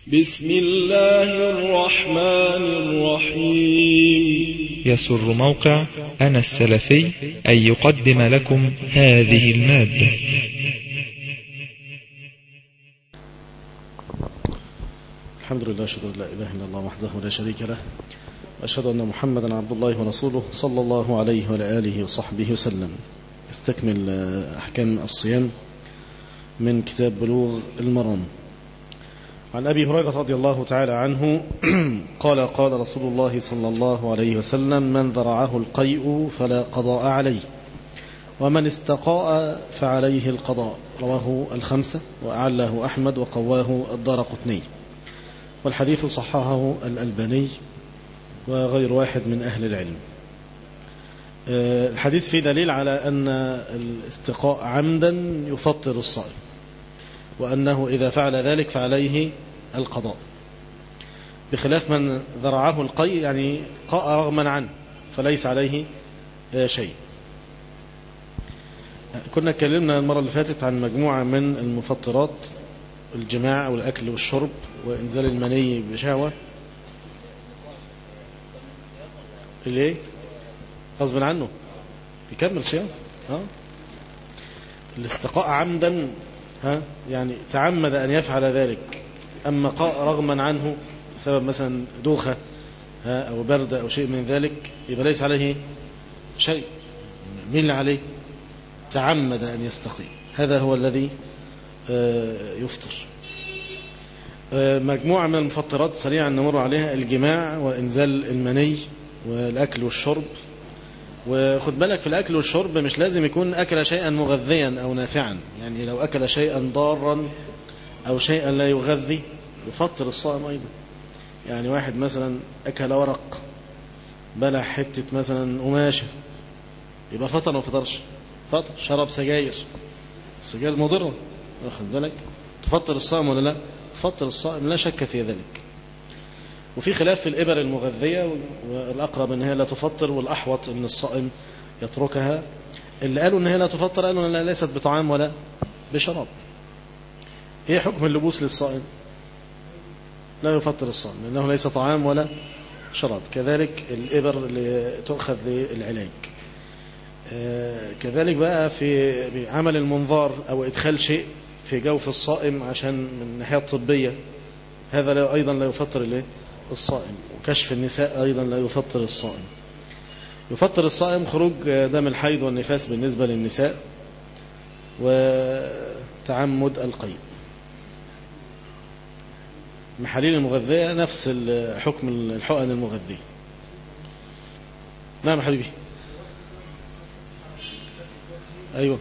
بسم الله الرحمن الرحيم يسر موقع أنا السلفي أن يقدم لكم هذه المادة الحمد لله أشهد أن لا إله إلا الله وحده لا شريك له وأشهد أن محمدا عبد الله ورسوله صلى الله عليه وعلى آله وصحبه وسلم استكمل أحكام الصيام من كتاب بلوغ المرام عن أبي هريرة رضي الله تعالى عنه قال قال رسول الله صلى الله عليه وسلم من ذرعه القيء فلا قضاء عليه ومن استقاء فعليه القضاء رواه الخمسة وأعله أحمد وقواه الدار قطني والحديث صححه الألباني وغير واحد من أهل العلم الحديث فيه دليل على أن الاستقاء عمدا يفطر الصائم وأنه إذا فعل ذلك فعليه القضاء بخلاف من ذرعه القي يعني قاء رغما عنه فليس عليه شيء كنا اتكلمنا المرة اللي فاتت عن مجموعة من المفطرات الجماع والأكل والشرب وإنزال المني بشهوة ليه غصب عنه يكمل صيام ها الاستقاء عمدا ها يعني تعمد أن يفعل ذلك أما قاء رغما عنه بسبب مثلا دوخة ها أو برد أو شيء من ذلك يبقى ليس عليه شيء مين اللي عليه تعمد أن يستقي هذا هو الذي يفطر مجموعة من المفطرات سريعا نمر عليها الجماع وإنزال المني والأكل والشرب وخد بالك في الأكل والشرب مش لازم يكون أكل شيئا مغذيا أو نافعا يعني لو أكل شيئا ضارا أو شيئا لا يغذي يفطر الصائم أيضا يعني واحد مثلا أكل ورق بلع حتة مثلا قماشة يبقى فطر ما فطرش فطر شرب سجاير السجاير مضرة واخد بالك تفطر الصائم ولا لا تفطر الصائم لا شك في ذلك وفي خلاف في الإبر المغذية والأقرب أن هي لا تفطر والأحوط أن الصائم يتركها اللي قالوا أن هي لا تفطر قالوا أنها ليست بطعام ولا بشراب ايه حكم اللبوس للصائم لا يفطر الصائم لأنه ليس طعام ولا شراب كذلك الإبر اللي تؤخذ للعلاج كذلك بقى في عمل المنظار أو إدخال شيء في جوف الصائم عشان من الناحية الطبية هذا أيضا لا يفطر الصائم وكشف النساء أيضا لا يفطر الصائم يفطر الصائم خروج دم الحيض والنفاس بالنسبة للنساء وتعمد القيء محاليل المغذية نفس حكم الحقن المغذية نعم حبيبي أيوة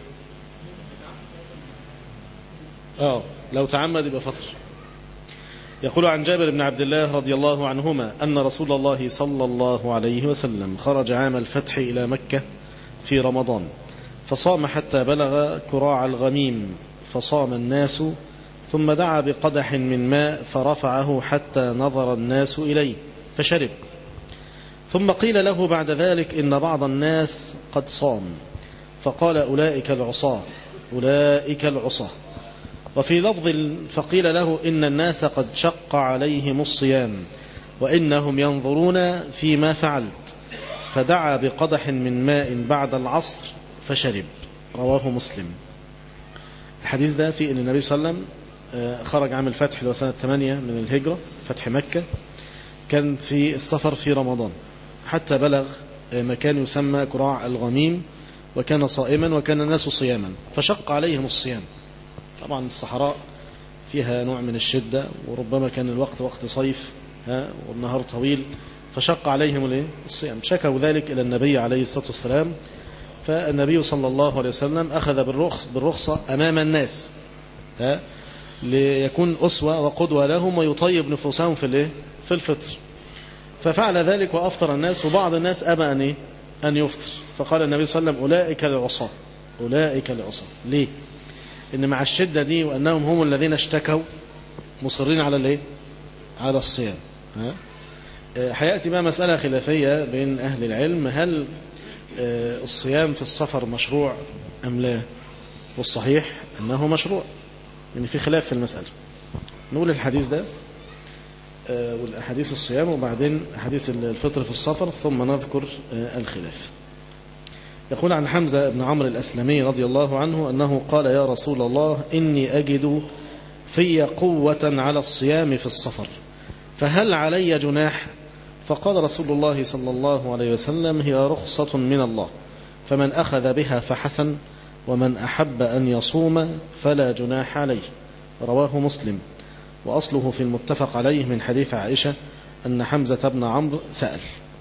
اه لو تعمد يبقى فطر يقول عن جابر بن عبد الله رضي الله عنهما أن رسول الله صلى الله عليه وسلم خرج عام الفتح إلى مكة في رمضان فصام حتى بلغ كراع الغميم فصام الناس ثم دعا بقدح من ماء فرفعه حتى نظر الناس إليه فشرب ثم قيل له بعد ذلك إن بعض الناس قد صام فقال أولئك العصاة أولئك العصاة وفي لفظ فقيل له إن الناس قد شق عليهم الصيام وإنهم ينظرون فيما فعلت فدعا بقدح من ماء بعد العصر فشرب رواه مسلم الحديث ده في أن النبي صلى الله عليه وسلم خرج عام الفتح اللي هو سنة 8 من الهجرة فتح مكة كان في السفر في رمضان حتى بلغ مكان يسمى كراع الغميم وكان صائما وكان الناس صياما فشق عليهم الصيام طبعا الصحراء فيها نوع من الشدة وربما كان الوقت وقت صيف ها والنهار طويل فشق عليهم الصيام شكوا ذلك إلى النبي عليه الصلاة والسلام فالنبي صلى الله عليه وسلم أخذ بالرخص بالرخصة أمام الناس ها ليكون أسوة وقدوة لهم ويطيب نفوسهم في الايه في الفطر ففعل ذلك وأفطر الناس وبعض الناس أبى أن إيه؟ أن يفطر فقال النبي صلى الله عليه وسلم أولئك العصاة أولئك العصاة ليه إن مع الشدة دي وأنهم هم الذين اشتكوا مصرين على الايه على الصيام ها حياتي بقى مسألة خلافية بين أهل العلم هل الصيام في السفر مشروع أم لا والصحيح أنه مشروع يعني في خلاف في المسألة نقول الحديث ده والأحاديث الصيام وبعدين أحاديث الفطر في السفر ثم نذكر الخلاف يقول عن حمزة بن عمرو الأسلمي رضي الله عنه أنه قال يا رسول الله إني أجد في قوة على الصيام في السفر فهل علي جناح فقال رسول الله صلى الله عليه وسلم هي رخصة من الله فمن أخذ بها فحسن ومن أحب أن يصوم فلا جناح عليه رواه مسلم وأصله في المتفق عليه من حديث عائشة أن حمزة بن عمرو سأل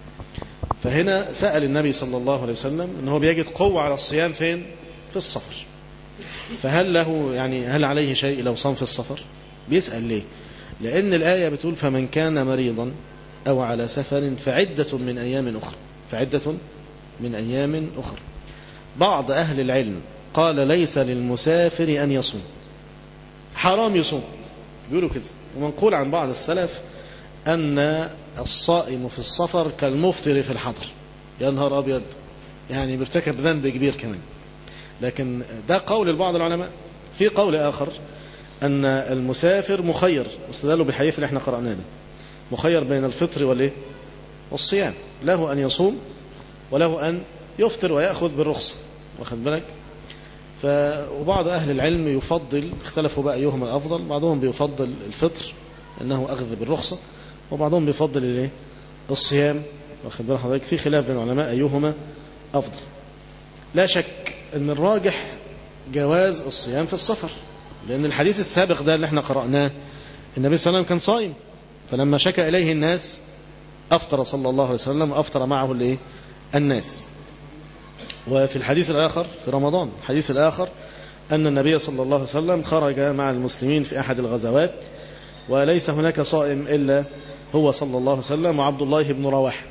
فهنا سأل النبي صلى الله عليه وسلم أنه بيجد قوة على الصيام فين في السفر فهل له يعني هل عليه شيء لو صام في السفر بيسأل ليه لأن الآية بتقول فمن كان مريضا أو على سفر فعدة من أيام أخرى فعدة من أيام أخرى بعض أهل العلم قال ليس للمسافر أن يصوم حرام يصوم بيقولوا كده ومنقول عن بعض السلف أن الصائم في السفر كالمفطر في الحضر يا نهار أبيض يعني بيرتكب ذنب كبير كمان لكن ده قول لبعض العلماء في قول آخر أن المسافر مخير استدلوا بالحديث اللي احنا قرأناه ده مخير بين الفطر والايه والصيام له أن يصوم وله أن يفطر ويأخذ بالرخصة واخد بالك ف... وبعض أهل العلم يفضل اختلفوا بقى أيهما الأفضل بعضهم بيفضل الفطر أنه أخذ بالرخصة وبعضهم بيفضل الايه الصيام واخد بال حضرتك في خلاف بين العلماء أيهما أفضل لا شك أن الراجح جواز الصيام في السفر لأن الحديث السابق ده اللي احنا قرأناه النبي صلى الله عليه وسلم كان صايم فلما شكى إليه الناس أفطر صلى الله عليه وسلم وأفطر معه الايه الناس وفي الحديث الآخر في رمضان الحديث الآخر أن النبي صلى الله عليه وسلم خرج مع المسلمين في أحد الغزوات وليس هناك صائم إلا هو صلى الله عليه وسلم وعبد الله بن رواحه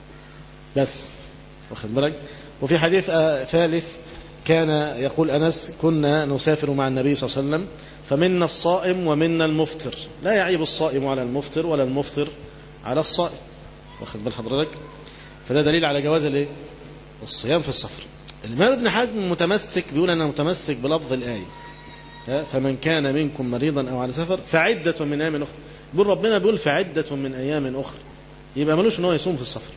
بس واخد بالك وفي حديث ثالث كان يقول أنس كنا نسافر مع النبي صلى الله عليه وسلم فمنا الصائم ومنا المفطر لا يعيب الصائم على المفطر ولا المفطر على الصائم واخد بال حضرتك فده دليل على جواز الايه الصيام في السفر الإمام ابن حزم متمسك بيقول أنا متمسك بلفظ الآية فمن كان منكم مريضا أو على سفر فعدة من أيام أخرى بيقول ربنا بيقول فعدة من أيام أخرى يبقى ملوش ان هو يصوم في السفر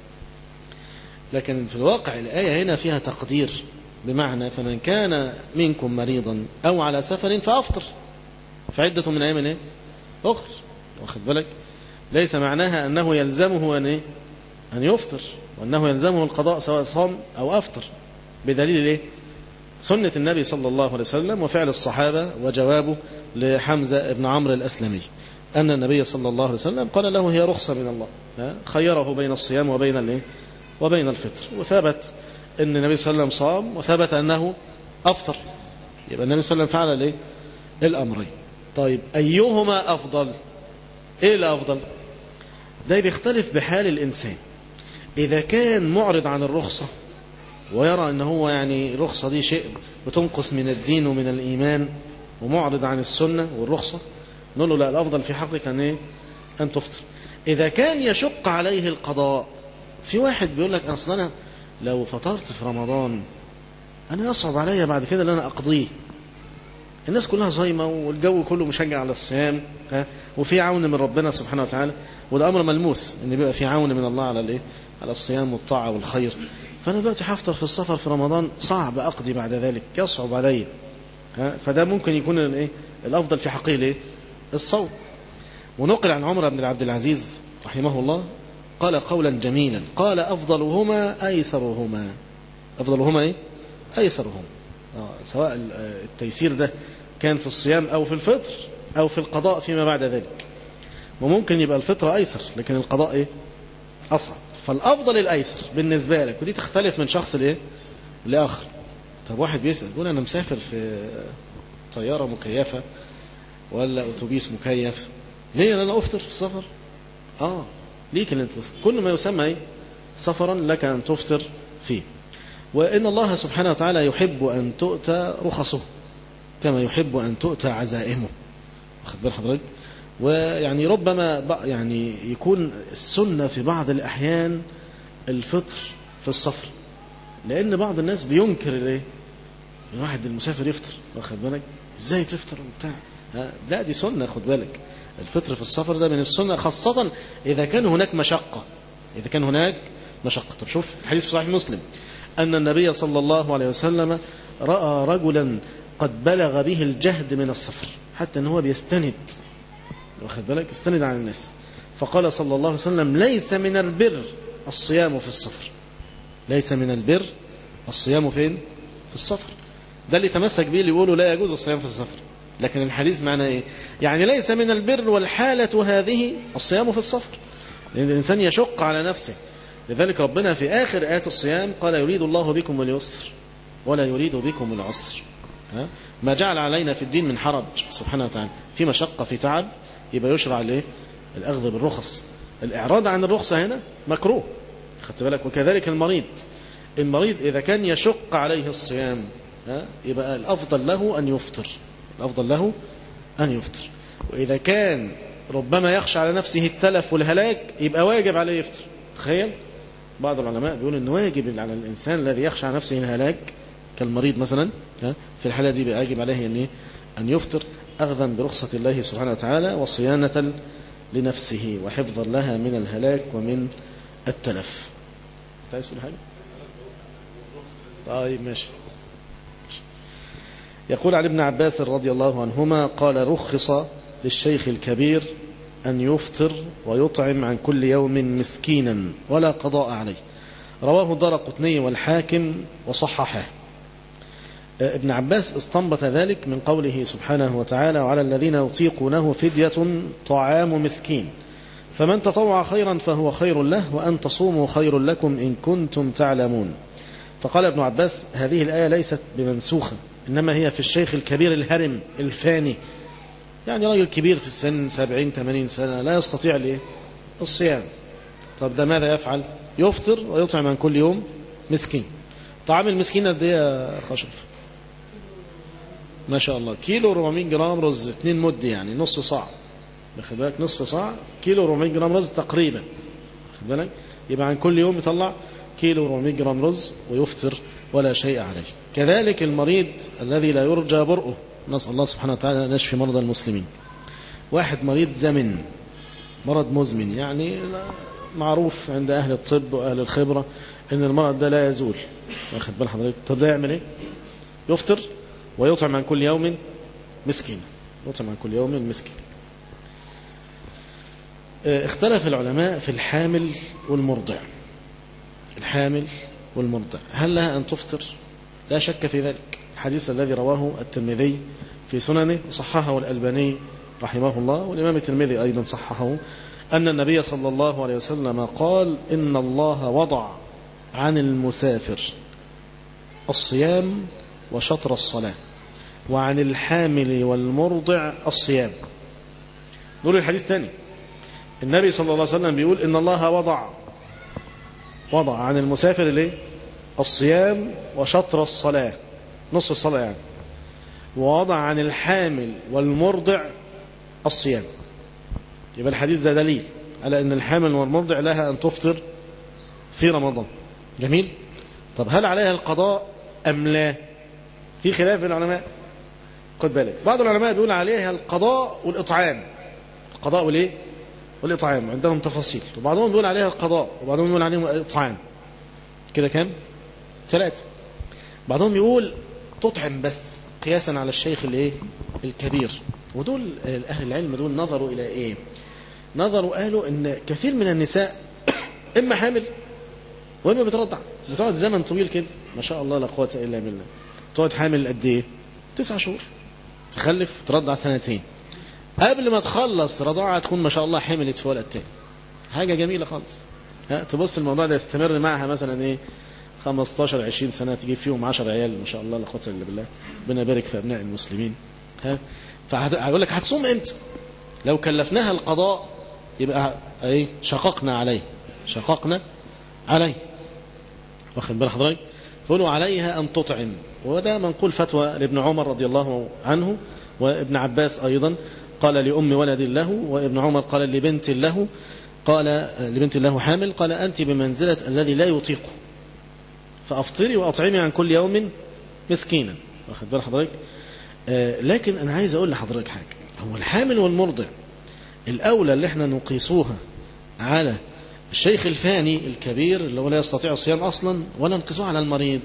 لكن في الواقع الآية هنا فيها تقدير بمعنى فمن كان منكم مريضا أو على سفر فأفطر فعدة من أيام إيه؟ أخر واخد بالك ليس معناها أنه يلزمه أن, إيه؟ أن يفطر وأنه يلزمه القضاء سواء صام أو أفطر بدليل إيه؟ سنة النبي صلى الله عليه وسلم وفعل الصحابة وجوابه لحمزة بن عمرو الأسلمي أن النبي صلى الله عليه وسلم قال له هي رخصة من الله خيره بين الصيام وبين الايه وبين الفطر وثبت أن النبي صلى الله عليه وسلم صام وثبت أنه أفطر يبقى النبي صلى الله عليه وسلم فعل الايه الأمرين طيب أيهما أفضل إيه الأفضل ده بيختلف بحال الإنسان إذا كان معرض عن الرخصة ويرى أن هو يعني الرخصة دي شيء بتنقص من الدين ومن الإيمان ومعرض عن السنة والرخصة نقول له لا الأفضل في حقك أن, إيه؟ أن تفطر إذا كان يشق عليه القضاء في واحد بيقول لك أصلا أنا لو فطرت في رمضان أنا يصعب عليا بعد كده أن أنا أقضيه الناس كلها صايمة والجو كله مشجع على الصيام ها وفي عون من ربنا سبحانه وتعالى وده أمر ملموس إن بيبقى في عون من الله على الإيه على الصيام والطاعة والخير فأنا دلوقتي هفطر في السفر في رمضان صعب أقضي بعد ذلك يصعب علي ها فده ممكن يكون الإيه الأفضل في حقه الإيه الصوم ونقل عن عمر بن عبد العزيز رحمه الله قال قولا جميلا قال أفضلهما أيسرهما أفضلهما إيه أيسرهما آه سواء التيسير ده كان في الصيام أو في الفطر أو في القضاء فيما بعد ذلك وممكن يبقى الفطر أيسر لكن القضاء إيه أصعب فالأفضل الأيسر بالنسبة لك ودي تختلف من شخص لإيه لآخر طب واحد بيسأل يقول أنا مسافر في طيارة مكيفة ولا أتوبيس مكيف ليه أن أنا أفطر في السفر آه ليك أن تفطر كل ما يسمى إيه؟ سفرا لك أن تفطر فيه وإن الله سبحانه وتعالى يحب أن تؤتى رخصه كما يحب أن تؤتى عزائمه واخد بال حضرتك ويعني ربما يعني يكون السنة في بعض الأحيان الفطر في السفر لأن بعض الناس بينكر الايه الواحد المسافر يفطر واخد بالك ازاي تفطر وبتاع ها؟ لا دي سنة خد بالك الفطر في السفر ده من السنة خاصة إذا كان هناك مشقة إذا كان هناك مشقة طب شوف الحديث في صحيح مسلم أن النبي صلى الله عليه وسلم رأى رجلا قد بلغ به الجهد من السفر حتى أنه بيستند واخد بالك استند عن الناس فقال صلى الله عليه وسلم ليس من البر الصيام في السفر ليس من البر الصيام فين في السفر ده اللي تمسك به اللي يقولوا لا يجوز الصيام في السفر لكن الحديث معناه ايه يعني ليس من البر والحالة هذه الصيام في السفر لأن الإنسان يشق على نفسه لذلك ربنا في آخر آيات الصيام قال يريد الله بكم اليسر ولا يريد بكم العسر ها؟ ما جعل علينا في الدين من حرج سبحانه وتعالى في مشقة في تعب يبقى يشرع الايه الأخذ بالرخص الإعراض عن الرخصة هنا مكروه خدت بالك وكذلك المريض المريض إذا كان يشق عليه الصيام ها؟ يبقى الأفضل له أن يفطر الأفضل له أن يفطر وإذا كان ربما يخشى على نفسه التلف والهلاك يبقى واجب عليه يفطر تخيل بعض العلماء بيقول ان واجب على الانسان الذي يخشى على نفسه الهلاك كالمريض مثلا في الحاله دي واجب عليه ان ان يفطر اخذا برخصه الله سبحانه وتعالى وصيانه لنفسه وحفظا لها من الهلاك ومن التلف عايز تقول حاجه طيب ماشي يقول عن ابن عباس رضي الله عنهما قال رخص للشيخ الكبير أن يفطر ويطعم عن كل يوم مسكينا ولا قضاء عليه رواه الدار قطني والحاكم وصححه ابن عباس استنبط ذلك من قوله سبحانه وتعالى وعلى الذين يطيقونه فدية طعام مسكين فمن تطوع خيرا فهو خير له وأن تصوموا خير لكم إن كنتم تعلمون فقال ابن عباس هذه الآية ليست بمنسوخة إنما هي في الشيخ الكبير الهرم الفاني يعني راجل كبير في السن سبعين ثمانين سنة لا يستطيع ليه الصيام طب ده ماذا يفعل يفطر ويطعم عن كل يوم مسكين طعام المسكين قد ايه يا خشف ما شاء الله كيلو 400 جرام رز 2 مد يعني نص صاع واخد بالك نصف صاع كيلو 400 جرام رز تقريبا واخد بالك يبقى عن كل يوم يطلع كيلو 400 جرام رز ويفطر ولا شيء عليه كذلك المريض الذي لا يرجى برؤه نسأل الله سبحانه وتعالى أن يشفي مرضى المسلمين واحد مريض زمن مرض مزمن يعني معروف عند أهل الطب وأهل الخبرة أن المرض ده لا يزول واخد بال حضرتك طب ده يعمل إيه يفطر ويطعم عن كل يوم مسكين يطعم عن كل يوم مسكين اختلف العلماء في الحامل والمرضع الحامل والمرضع هل لها أن تفطر لا شك في ذلك الحديث الذي رواه الترمذي في سننه وصححه الألباني رحمه الله والإمام الترمذي أيضا صححه أن النبي صلى الله عليه وسلم قال إن الله وضع عن المسافر الصيام وشطر الصلاة وعن الحامل والمرضع الصيام نقول الحديث ثاني النبي صلى الله عليه وسلم بيقول إن الله وضع وضع عن المسافر ليه الصيام وشطر الصلاة نص الصلاة يعني ووضع عن الحامل والمرضع الصيام يبقى الحديث ده دليل على أن الحامل والمرضع لها أن تفطر في رمضان جميل طب هل عليها القضاء أم لا في خلاف بين العلماء خد بالك بعض العلماء بيقول عليها القضاء والإطعام القضاء والإيه والإطعام عندهم تفاصيل وبعضهم بيقول عليها القضاء وبعضهم بيقول عليهم الإطعام كده كام ثلاثة بعضهم يقول تطعم بس قياسا على الشيخ الايه الكبير ودول اهل العلم دول نظروا الى ايه نظروا قالوا ان كثير من النساء اما حامل واما بترضع بتقعد زمن طويل كده ما شاء الله لا قوه الا بالله تقعد حامل قد ايه تسع شهور تخلف ترضع سنتين قبل ما تخلص رضاعة تكون ما شاء الله حملت في ولد تاني حاجة جميلة خالص ها تبص الموضوع ده يستمر معها مثلا ايه 15 20 سنة تجيب فيهم 10 عيال ما شاء الله لا قوة الا بالله ربنا يبارك في ابناء المسلمين ها فهقول لك هتصوم امتى لو كلفناها القضاء يبقى ايه شققنا عليه شققنا عليه واخد بال حضرتك فقولوا عليها ان تطعم وده منقول فتوى لابن عمر رضي الله عنه وابن عباس ايضا قال لأم ولد له وابن عمر قال لبنت له قال لبنت له حامل قال أنت بمنزلة الذي لا يطيقه فأفطري وأطعمي عن كل يوم مسكينا واخد بال حضرتك آه لكن أنا عايز أقول لحضرتك حاجة هو الحامل والمرضع الأولى اللي احنا نقيسوها على الشيخ الفاني الكبير اللي هو لا يستطيع الصيام أصلا ولا نقيسوها على المريض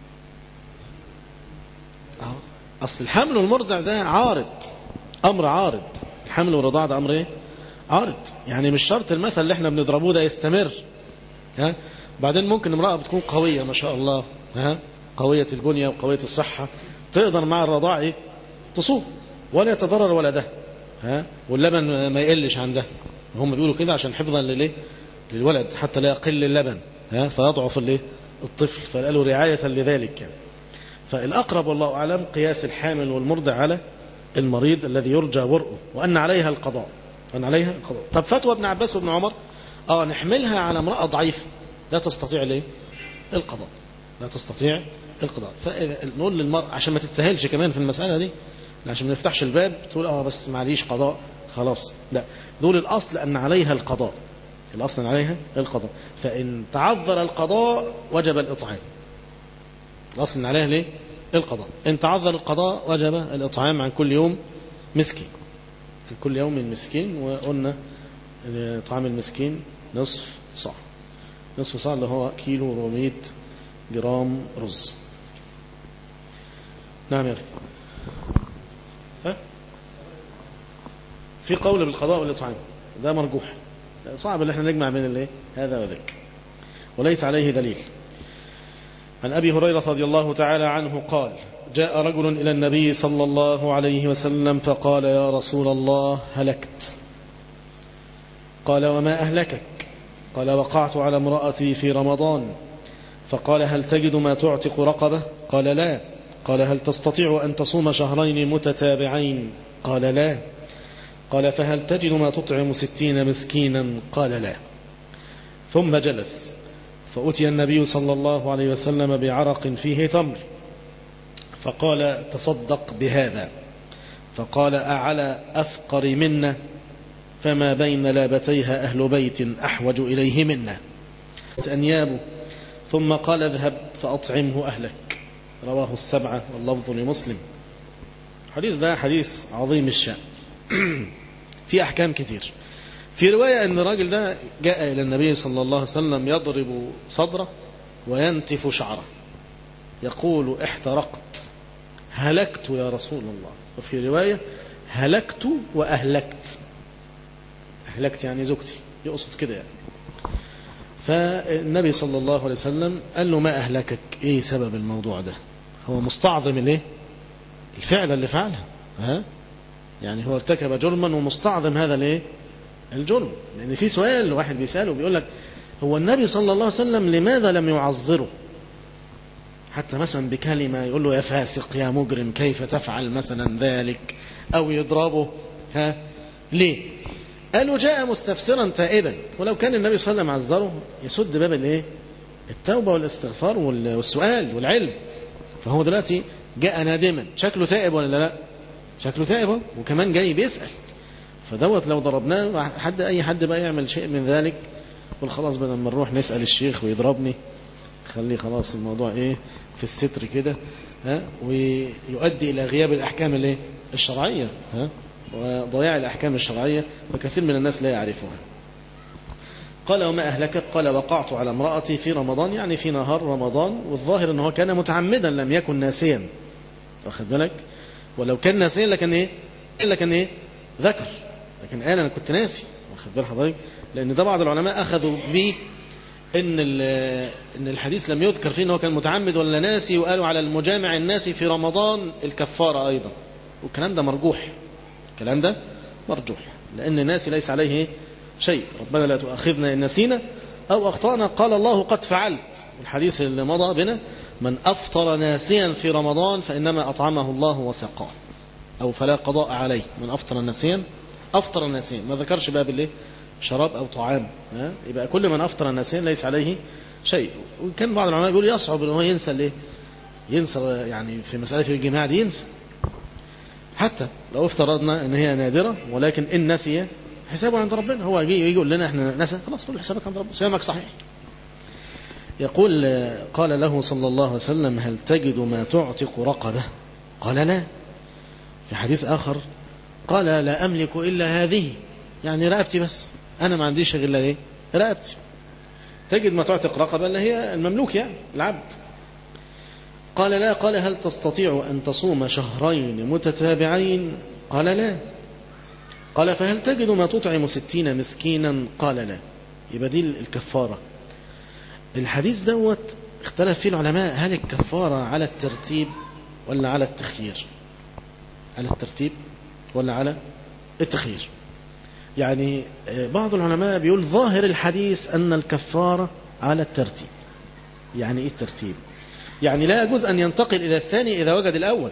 أهو. أصل الحمل والمرضع ده عارض أمر عارض الحمل والرضاعة ده أمر إيه؟ عارض يعني مش شرط المثل اللي احنا بنضربوه ده يستمر ها بعدين ممكن امرأة بتكون قوية ما شاء الله ها قوية البنية وقوية الصحة تقدر مع الرضاع ايه تصوم ولا يتضرر ولا ده ها واللبن ما يقلش عن ده هم بيقولوا كده عشان حفظا للايه للولد حتى لا يقل اللبن ها فيضعف الايه الطفل فقالوا رعاية لذلك يعني فالأقرب والله أعلم قياس الحامل والمرضع على المريض الذي يرجى برؤه وأن عليها القضاء أن عليها القضاء طب فتوى ابن عباس وابن عمر اه نحملها على امرأة ضعيفة لا تستطيع الايه القضاء لا تستطيع القضاء فنقول للمرأة عشان ما تتسهلش كمان في المسألة دي عشان ما نفتحش الباب تقول اه بس معليش قضاء خلاص لا دول الأصل أن عليها القضاء الأصل أن عليها القضاء فإن تعذر القضاء وجب الإطعام الأصل أن عليها ليه القضاء إن تعذر القضاء وجب الإطعام عن كل يوم مسكين عن كل يوم مسكين وقلنا طعام المسكين نصف صاع نصف صاع اللي هو كيلو وربعمية جرام رز نعم يا أخي ها؟ في قول بالقضاء والإطعام ده مرجوح صعب اللي احنا نجمع بين الايه هذا وذاك وليس عليه دليل عن أبي هريرة رضي الله تعالى عنه قال جاء رجل إلى النبي صلى الله عليه وسلم فقال يا رسول الله هلكت قال وما أهلكك قال وقعت على امرأتي في رمضان فقال هل تجد ما تعتق رقبة قال لا قال هل تستطيع أن تصوم شهرين متتابعين قال لا قال فهل تجد ما تطعم ستين مسكينا قال لا ثم جلس فأتي النبي صلى الله عليه وسلم بعرق فيه تمر فقال تصدق بهذا فقال أعلى أفقر منا فما بين لابتيها أهل بيت أحوج إليه منا أنياب ثم قال اذهب فأطعمه أهلك رواه السبعة واللفظ لمسلم حديث ده حديث عظيم الشأن في أحكام كتير في رواية أن الراجل ده جاء إلى النبي صلى الله عليه وسلم يضرب صدره وينتف شعره يقول احترقت هلكت يا رسول الله وفي رواية هلكت وأهلكت أهلكت يعني زوجتي يقصد كده يعني فالنبي صلى الله عليه وسلم قال له ما أهلكك إيه سبب الموضوع ده هو مستعظم الايه الفعل اللي فعلها ها يعني هو ارتكب جرما ومستعظم هذا الايه الجرم لأن في سؤال واحد بيسأله بيقول لك هو النبي صلى الله عليه وسلم لماذا لم يعذره حتى مثلا بكلمة يقول له يا فاسق يا مجرم كيف تفعل مثلا ذلك أو يضربه ها ليه قالوا جاء مستفسرا تائبا ولو كان النبي صلى الله عليه وسلم عذره يسد باب الايه التوبة والاستغفار والسؤال والعلم فهو دلوقتي جاء نادما شكله تائب ولا لا شكله تائب وكمان جاي بيسأل فدوت لو ضربناه حد أي حد بقى يعمل شيء من ذلك يقول خلاص بدل ما نروح نسأل الشيخ ويضربني خلي خلاص الموضوع ايه في الستر كده ها ويؤدي إلى غياب الأحكام الايه الشرعية ها وضياع الأحكام الشرعية وكثير من الناس لا يعرفها قال وما أهلكت قال وقعت على امرأتي في رمضان يعني في نهار رمضان والظاهر أنه كان متعمدا لم يكن ناسيا واخد بالك ولو كان ناسيا لكن ايه لكن ايه ذكر لكن قال انا كنت ناسي واخد بال حضرتك لان ده بعض العلماء اخذوا به ان ان الحديث لم يذكر فيه انه كان متعمد ولا ناسي وقالوا على المجامع الناسي في رمضان الكفاره ايضا والكلام ده مرجوح الكلام ده مرجوح لان الناسي ليس عليه شيء ربنا لا تؤاخذنا ان نسينا او اخطانا قال الله قد فعلت الحديث اللي مضى بنا من افطر ناسيا في رمضان فانما اطعمه الله وسقاه او فلا قضاء عليه من افطر ناسيا افطر ناسيا ما ذكرش باب الايه شراب او طعام ها يبقى كل من افطر ناسيا ليس عليه شيء وكان بعض العلماء يقول يصعب ان هو ينسى ليه ينسى يعني في مساله الجماع دي ينسى حتى لو افترضنا ان هي نادره ولكن ان نسي حسابه عند ربنا هو يجي يقول لنا احنا نسى خلاص قول حسابك عند ربنا صيامك صحيح يقول قال له صلى الله عليه وسلم هل تجد ما تعتق رقبه قال لا في حديث آخر قال لا أملك إلا هذه يعني رقبتي بس أنا ما عنديش غير إيه رقبتي تجد ما تعتق رقبة اللي هي المملوك يعني العبد قال لا قال هل تستطيع أن تصوم شهرين متتابعين قال لا قال فهل تجد ما تطعم ستين مسكينا قال لا يبقى دي الكفارة الحديث دوت اختلف فيه العلماء هل الكفارة على الترتيب ولا على التخيير على الترتيب ولا على التخيير يعني بعض العلماء بيقول ظاهر الحديث أن الكفارة على الترتيب يعني إيه الترتيب يعني لا يجوز أن ينتقل إلى الثاني إذا وجد الأول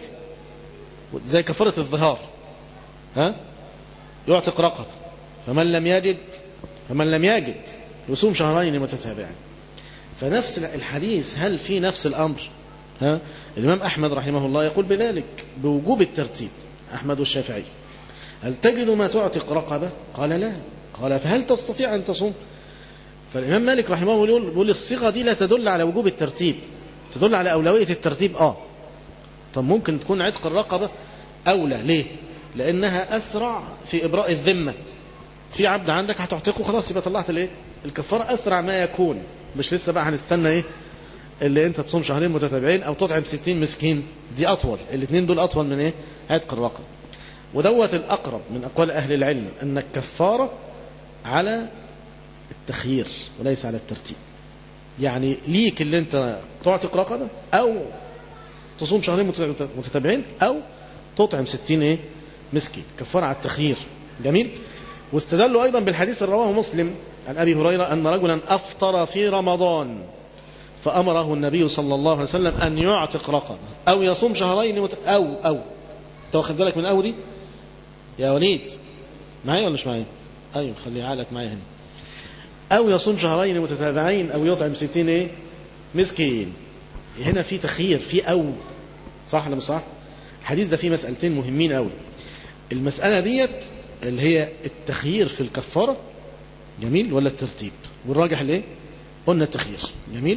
زي كفارة الظهار ها يعتق رقب فمن لم يجد فمن لم يجد يصوم شهرين متتابعين فنفس الحديث هل في نفس الأمر ها الإمام أحمد رحمه الله يقول بذلك بوجوب الترتيب أحمد والشافعي هل تجد ما تعتق رقبة قال لا قال فهل تستطيع أن تصوم فالإمام مالك رحمه الله يقول الصيغة دي لا تدل على وجوب الترتيب تدل على أولوية الترتيب آه طب ممكن تكون عتق الرقبة أولى ليه لأنها أسرع في إبراء الذمة في عبد عندك هتعتقه خلاص يبقى طلعت الايه الكفارة أسرع ما يكون مش لسه بقى هنستنى ايه اللي انت تصوم شهرين متتابعين او تطعم ستين مسكين دي اطول الاثنين دول اطول من ايه عتق الرقبة ودوت الاقرب من اقوال اهل العلم ان الكفارة على التخيير وليس على الترتيب يعني ليك اللي انت تعتق رقبة او تصوم شهرين متتابعين او تطعم ستين ايه مسكين كفارة على التخيير جميل واستدلوا أيضا بالحديث اللي رواه مسلم عن أبي هريرة أن رجلا أفطر في رمضان فأمره النبي صلى الله عليه وسلم أن يعتق رقبة أو يصوم شهرين مت... أو أو أنت واخد بالك من أو دي يا وليد معايا ولا مش معايا أيوة خلي عقلك معايا هنا أو يصوم شهرين متتابعين أو يطعم ستين إيه مسكين هنا في تخيير في أو صح ولا مش صح الحديث ده فيه مسألتين مهمين قوي المسألة ديت اللي هي التخيير في الكفارة جميل ولا الترتيب والراجح الايه قلنا التخيير جميل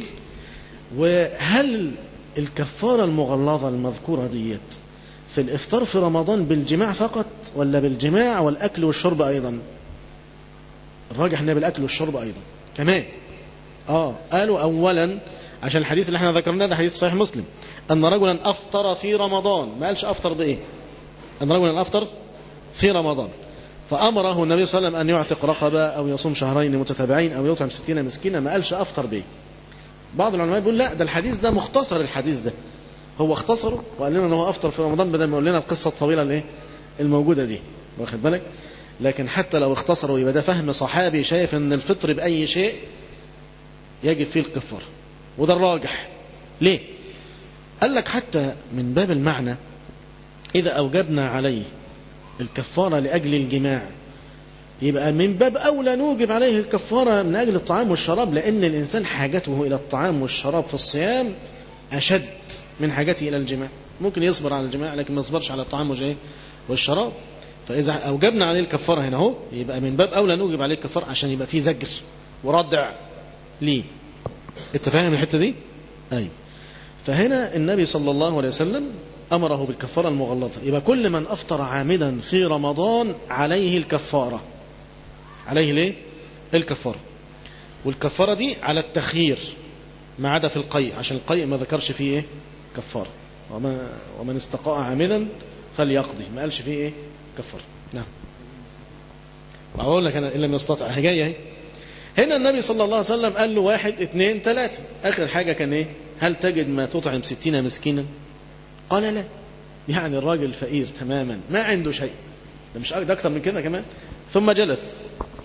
وهل الكفارة المغلظة المذكورة ديت في الإفطار في رمضان بالجماع فقط ولا بالجماع والأكل والشرب أيضا الراجح انها بالأكل والشرب أيضا كمان آه قالوا أولا عشان الحديث اللي احنا ذكرناه ده حديث صحيح مسلم أن رجلا أفطر في رمضان ما قالش أفطر بإيه أن رجلا أفطر في رمضان فأمره النبي صلى الله عليه وسلم أن يعتق رقبة أو يصوم شهرين متتابعين أو يطعم ستين مسكينا ما قالش أفطر به بعض العلماء يقول لا ده الحديث ده مختصر الحديث ده هو اختصره وقال لنا ان هو افطر في رمضان بدل ما يقول لنا القصه الطويله الايه الموجوده دي واخد بالك لكن حتى لو اختصروا يبقى ده فهم صحابي شايف ان الفطر باي شيء يجب فيه الكفاره وده الراجح ليه قال لك حتى من باب المعنى اذا اوجبنا عليه الكفارة لأجل الجماع يبقى من باب أولى نوجب عليه الكفارة من أجل الطعام والشراب لأن الإنسان حاجته إلى الطعام والشراب في الصيام أشد من حاجته إلى الجماع ممكن يصبر على الجماع لكن ما يصبرش على الطعام والشراب فإذا أوجبنا عليه الكفارة هنا هو يبقى من باب أولى نوجب عليه الكفارة عشان يبقى فيه زجر وردع ليه أنت فاهم الحتة دي؟ أيوه فهنا النبي صلى الله عليه وسلم أمره بالكفارة المغلظة يبقى كل من أفطر عامدا في رمضان عليه الكفارة عليه ليه الكفارة والكفارة دي على التخيير ما عدا في القيء عشان القيء ما ذكرش فيه ايه كفارة وما ومن استقاء عامدا فليقضي ما قالش فيه ايه كفارة نعم وأقول لك أنا إن لم يستطع هي جاية اهي هنا النبي صلى الله عليه وسلم قال له واحد اثنين ثلاثة آخر حاجة كان ايه هل تجد ما تطعم ستين مسكينا قال لا يعني الراجل فقير تماما ما عنده شيء ده مش ده أكثر من كده كمان ثم جلس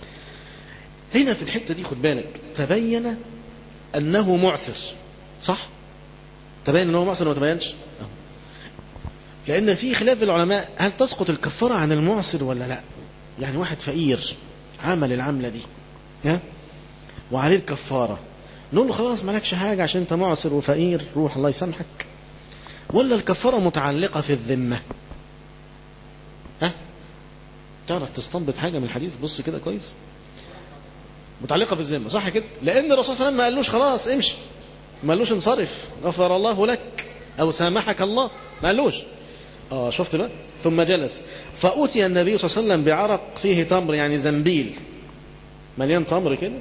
هنا في الحتة دي خد بالك تبين أنه معسر صح تبين أنه معسر ولا تبينش لأن في خلاف العلماء هل تسقط الكفارة عن المعسر ولا لا يعني واحد فقير عمل العملة دي ها وعليه الكفارة نقول له خلاص مالكش حاجة عشان انت معسر وفقير روح الله يسامحك ولا الكفارة متعلقة في الذمة ها تعرف تستنبط حاجة من الحديث بص كده كويس متعلقة في الذمة صح كده لأن الرسول صلى الله عليه وسلم ما قالوش خلاص امشي ما قالوش انصرف غفر الله لك أو سامحك الله ما قالوش اه شفت بقى ثم جلس فأتي النبي صلى الله عليه وسلم بعرق فيه تمر يعني زنبيل مليان تمر كده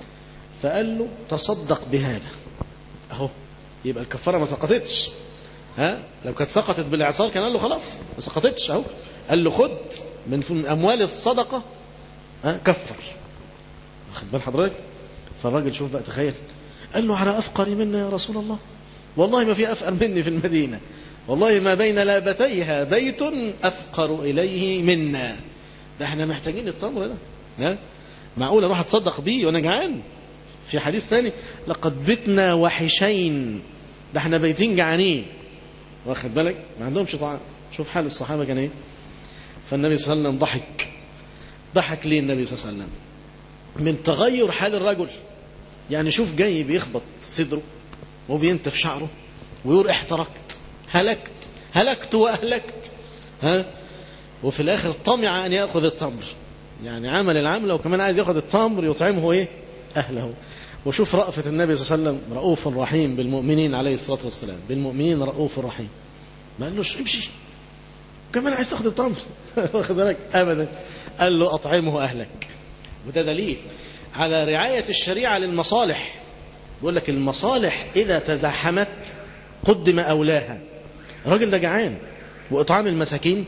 فقال له تصدق بهذا اهو يبقى الكفاره ما سقطتش ها لو كانت سقطت بالاعصار كان قال له خلاص ما سقطتش اهو قال له خد من اموال الصدقه ها كفر واخد بال حضرتك فالراجل شوف بقى تخيل قال له على افقر منا يا رسول الله والله ما في افقر مني في المدينه والله ما بين لابتيها بيت افقر اليه منا ده احنا محتاجين التمر ده ها معقول اروح اتصدق بيه وانا جعان في حديث ثاني لقد بتنا وحشين ده احنا بيتين جعانين واخد بالك ما عندهمش طعام شوف حال الصحابه كان ايه فالنبي صلى الله عليه وسلم ضحك ضحك ليه النبي صلى الله عليه وسلم من تغير حال الرجل يعني شوف جاي بيخبط صدره وبينتف شعره ويقول احترقت هلكت هلكت واهلكت ها وفي الاخر طمع ان ياخذ التمر يعني عمل العمله وكمان عايز ياخذ التمر يطعمه ايه اهله وشوف رأفة النبي صلى الله عليه وسلم رؤوف رحيم بالمؤمنين عليه الصلاة والسلام بالمؤمنين رؤوف رحيم ما قالوش امشي كمان عايز تاخد التمر واخد بالك ابدا قال له اطعمه اهلك وده دليل على رعاية الشريعة للمصالح بيقول لك المصالح إذا تزاحمت قدم أولاها الراجل ده جعان وإطعام المساكين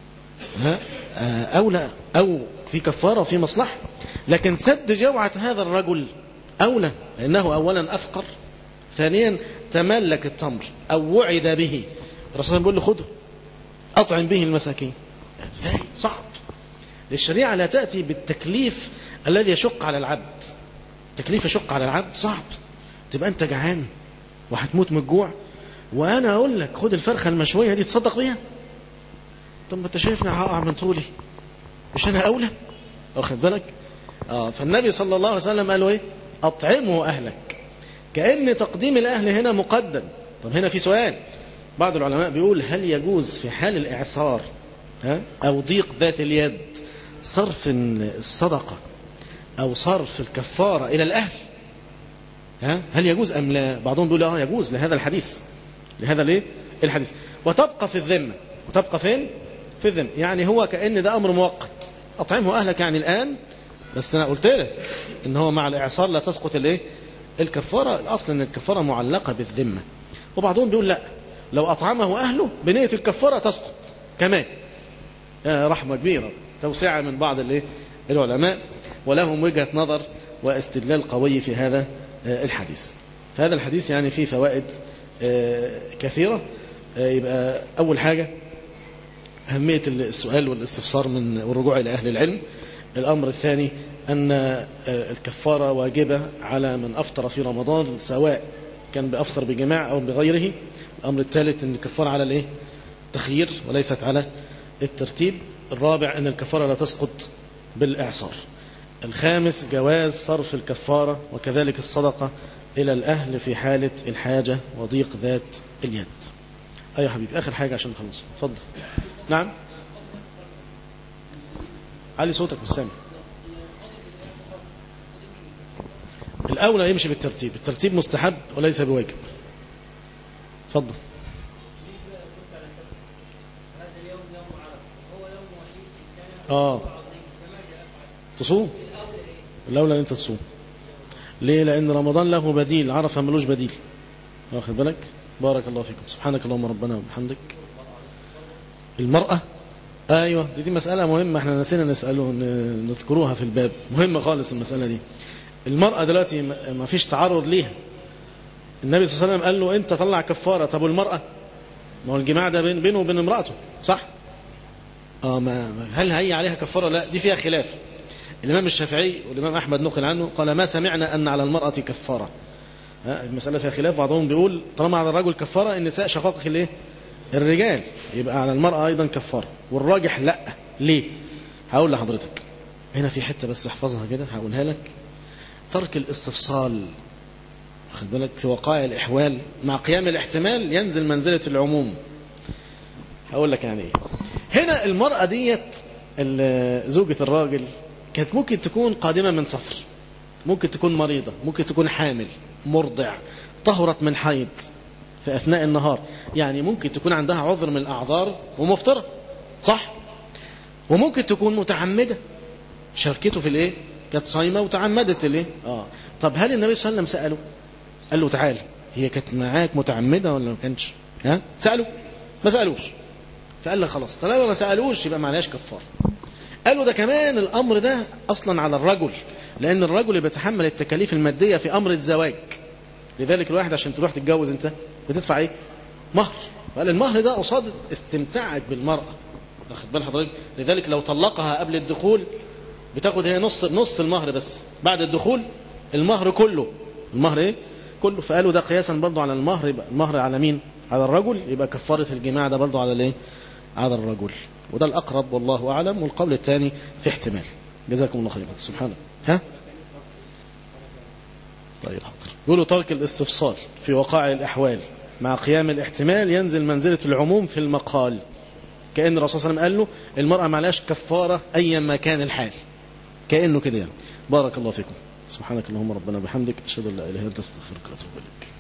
ها أولى أو في كفارة وفي مصلحة لكن سد جوعة هذا الرجل أولى لأنه أولا أفقر ثانيا تملك التمر أو وعد به الرسول بيقول له خده أطعم به المساكين ازاي صعب الشريعة لا تأتي بالتكليف الذي يشق على العبد تكليف يشق على العبد صعب تبقى أنت جعان وهتموت من الجوع وأنا أقول لك خد الفرخة المشوية دي تصدق بيها طب ما أنت شايفني هقع من طولي مش أنا أولى واخد بالك آه فالنبي صلى الله عليه وسلم قال له إيه أطعمه أهلك كأن تقديم الأهل هنا مقدم طب هنا في سؤال بعض العلماء بيقول هل يجوز في حال الإعصار ها أو ضيق ذات اليد صرف الصدقة أو صرف الكفارة إلى الأهل ها هل يجوز أم لا بعضهم بيقول اه يجوز لهذا الحديث لهذا الايه الحديث وتبقى في الذمة وتبقى فين في الذمة يعني هو كأن ده أمر مؤقت أطعمه أهلك يعني الآن بس أنا قلت لك إن هو مع الإعصار لا تسقط الإيه الكفارة الأصل إن الكفارة معلقة بالذمة وبعضهم بيقول لا لو أطعمه أهله بنية الكفارة تسقط كمان رحمة كبيرة توسعة من بعض الإيه العلماء ولهم وجهة نظر واستدلال قوي في هذا الحديث فهذا الحديث يعني فيه فوائد كثيرة يبقى أول حاجة أهمية السؤال والاستفسار من والرجوع إلى أهل العلم الأمر الثاني أن الكفارة واجبة على من أفطر في رمضان سواء كان بأفطر بجماع أو بغيره الأمر الثالث أن الكفارة على الإيه؟ التخيير وليست على الترتيب الرابع أن الكفارة لا تسقط بالإعصار الخامس جواز صرف الكفارة وكذلك الصدقة إلى الأهل في حالة الحاجة وضيق ذات اليد أيها حبيبي آخر حاجة عشان نخلص اتفضل نعم علي صوتك مش سامع الأولى يمشي بالترتيب الترتيب مستحب وليس بواجب اتفضل اه تصوم الأولى أنت تصوم ليه لأن رمضان له بديل عرفة ملوش بديل واخد بالك بارك الله فيكم سبحانك اللهم ربنا وبحمدك المرأة أيوة دي, دي مسألة مهمة احنا نسينا نسأله نذكروها في الباب مهمة خالص المسألة دي المرأة دلوقتي ما فيش تعرض ليها النبي صلى الله عليه وسلم قال له انت طلع كفارة طب والمرأة ما هو الجماع ده بين بينه وبين امرأته صح اه ما هل هي عليها كفارة لا دي فيها خلاف الإمام الشافعي والإمام أحمد نقل عنه قال ما سمعنا أن على المرأة كفارة المسألة فيها خلاف بعضهم بيقول طالما على الرجل كفارة النساء شقائق الايه الرجال يبقى على المرأة أيضا كفارة والراجح لا ليه هقول لحضرتك هنا في حتة بس احفظها كده هقولها لك ترك الاستفصال واخد بالك في وقائع الإحوال مع قيام الاحتمال ينزل منزلة العموم هقول لك يعني ايه هنا المرأة ديت زوجة الراجل كانت ممكن تكون قادمة من سفر ممكن تكون مريضة ممكن تكون حامل مرضع طهرت من حيض في أثناء النهار يعني ممكن تكون عندها عذر من الأعذار ومفطرة صح وممكن تكون متعمدة شاركته في الايه كانت صايمة وتعمدت الايه اه طب هل النبي صلى الله عليه وسلم سأله قال له تعال هي كانت معاك متعمدة ولا ما كانتش ها سأله ما سألوش فقال له خلاص طالما ما سألوش يبقى معناش كفار قالوا ده كمان الأمر ده أصلا على الرجل لأن الرجل اللي بيتحمل التكاليف المادية في أمر الزواج لذلك الواحد عشان تروح تتجوز أنت بتدفع إيه مهر فقال المهر ده قصاد استمتاعك بالمرأة واخد بال حضرتك لذلك لو طلقها قبل الدخول بتاخد هي نص نص المهر بس بعد الدخول المهر كله المهر ايه كله فقالوا ده قياسا برضه على المهر يبقى المهر على مين على الرجل يبقى كفارة الجماع ده برضه على الايه على الرجل وده الأقرب والله أعلم والقول الثاني في احتمال جزاكم الله خيرا سبحانه ها طيب حاضر يقولوا ترك الاستفصال في وقائع الأحوال مع قيام الاحتمال ينزل منزلة العموم في المقال كأن الرسول صلى الله عليه وسلم قال له المرأة معلاش كفارة أيا ما كان الحال كأنه كده يعني بارك الله فيكم سبحانك اللهم ربنا وبحمدك أشهد أن لا إله إلا أنت أستغفرك وأتوب إليك